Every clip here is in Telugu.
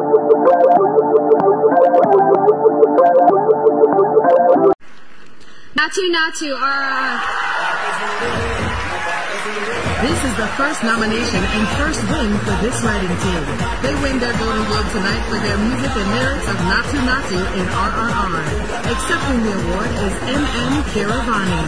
Natu Natu are. This is the first nomination and first win for this writing team. They win their Golden Globe tonight for their music and lyrics of Natu Natu in RRR. Accepting the award is M.M. Kiravani.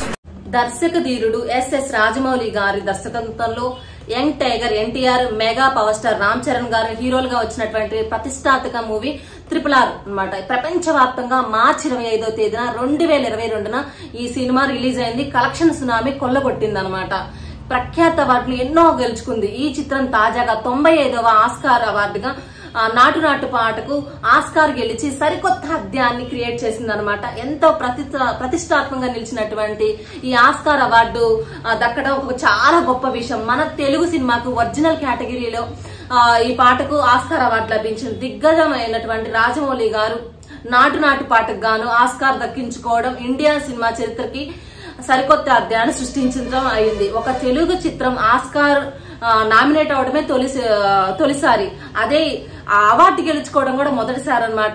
దర్శక ధీరుడు ఎస్ఎస్ రాజమౌళి గారి దర్శకత్వంలో young tiger NTR mega power star Ram Charan garu హీరోలుగా వచ్చినటువంటి ప్రతిష్టాత్మక మూవీ త్రిపుల్ ఆర్ అనమాట ప్రపంచవ్యాప్తంగా మార్చి ఇరవై ఐదో తేదీన రెండు వేల ఇరవై రెండున ఈ సినిమా రిలీజ్ అయింది కలెక్షన్ సునామీ కొల్లగొట్టింది అనమాట ప్రఖ్యాత అవార్డులు ఎన్నో గెలుచుకుంది ఈ చిత్రం తాజాగా తొంభై ఐదవ ఆస్కార్ అవార్డుగా ఆ, నాటు నాటు పాటకు ఆస్కార్ గెలిచి సరికొత్త అధ్యాయాన్ని క్రియేట్ చేసింది అనమాట ఎంతో ప్రతి ప్రతిష్టాత్మకంగా నిలిచినటువంటి ఈ ఆస్కార్ అవార్డు ఆ, దక్కడం ఒక చాలా గొప్ప విషయం మన తెలుగు సినిమాకు ఒరిజినల్ కేటగిరీలో ఆ, ఈ పాటకు ఆస్కార్ అవార్డు లభించింది దిగ్గజమైనటువంటి రాజమౌళి గారు నాటు నాటు పాటకు గాను ఆస్కార్ దక్కించుకోవడం ఇండియా సినిమా చరిత్రకి సరికొత్త అధ్యాయాన్ని సృష్టించడం అయింది ఒక తెలుగు చిత్రం ఆస్కార్ ఆ, నామినేట్ అవడమే తొలి తొలిసారి అదే ఆ అవార్డు గెలుచుకోవడం కూడా మొదటిసారి అన్నమాట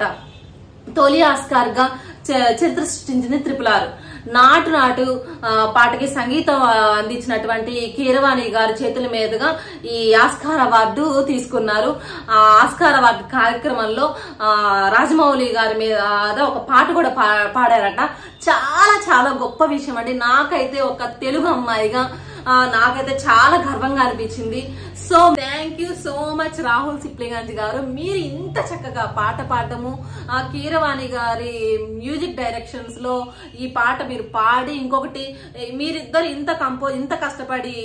తొలి ఆస్కార్ గా చ- చరిత్ర సృష్టించింది త్రిపుల్ ఆర్ నాటు నాటు ఆ, పాటకి సంగీతం ఆ, అందించినటువంటి కీరవాణి గారి చేతుల మీదుగా ఈ ఆస్కార్ అవార్డు తీసుకున్నారు ఆ ఆస్కార్ అవార్డు కార్యక్రమంలో ఆ, రాజమౌళి గారి మీద ఒక పాట కూడా పా- పాడారట చాలా చాలా గొప్ప విషయం అండి నాకైతే ఒక తెలుగు అమ్మాయిగా ఆ, నాకైతే చాలా గర్వంగా అనిపించింది so thank you so much Rahul Sipligunj garu మీరు ఇంత చక్కగా పాట పాడటము ఆ కీరవాణి గారి మ్యూజిక్ డైరెక్షన్స్ లో ఈ పాట మీరు పాడి ఇంకొకటి ఏ, మీరిద్దరు ఇంత కంపో ఇంత కష్టపడి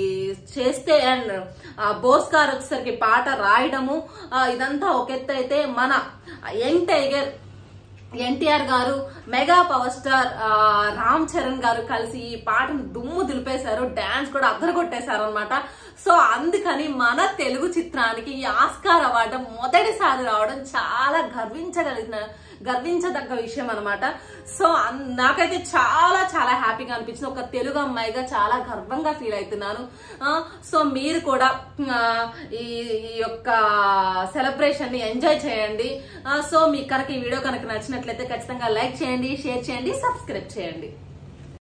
చేస్తే అండ్ బోస్ గారు వచ్చేసరికి పాట రాయడము ఆ, ఇదంతా ఒక ఎత్తు అయితే మన యంగ్ టైగర్ ఎన్టీఆర్ గారు మెగా పవర్ స్టార్ ఆ, రామ్ చరణ్ గారు కలిసి ఈ పాటను దుమ్ము దులిపేశారు డాన్స్ కూడా అద్దరు కొట్టేశారు అనమాట సో అందుకని మన తెలుగు చిత్రానికి ఈ ఆస్కార్ అవార్డు మొదటిసారి రావడం చాలా గర్వించగలిగిన గర్వించదగ్గ విషయం అనమాట సో అన్- నాకైతే చాలా చాలా హ్యాపీగా అనిపించింది ఒక తెలుగు అమ్మాయిగా చాలా గర్వంగా ఫీల్ అవుతున్నాను ఆ, సో మీరు కూడా ఆ, ఈ ఈ యొక్క సెలబ్రేషన్ ని ఎంజాయ్ చేయండి ఆ, సో మీకు కనుక ఈ వీడియో కనుక నచ్చినట్లయితే ఖచ్చితంగా లైక్ చేయండి షేర్ చేయండి సబ్స్క్రైబ్ చేయండి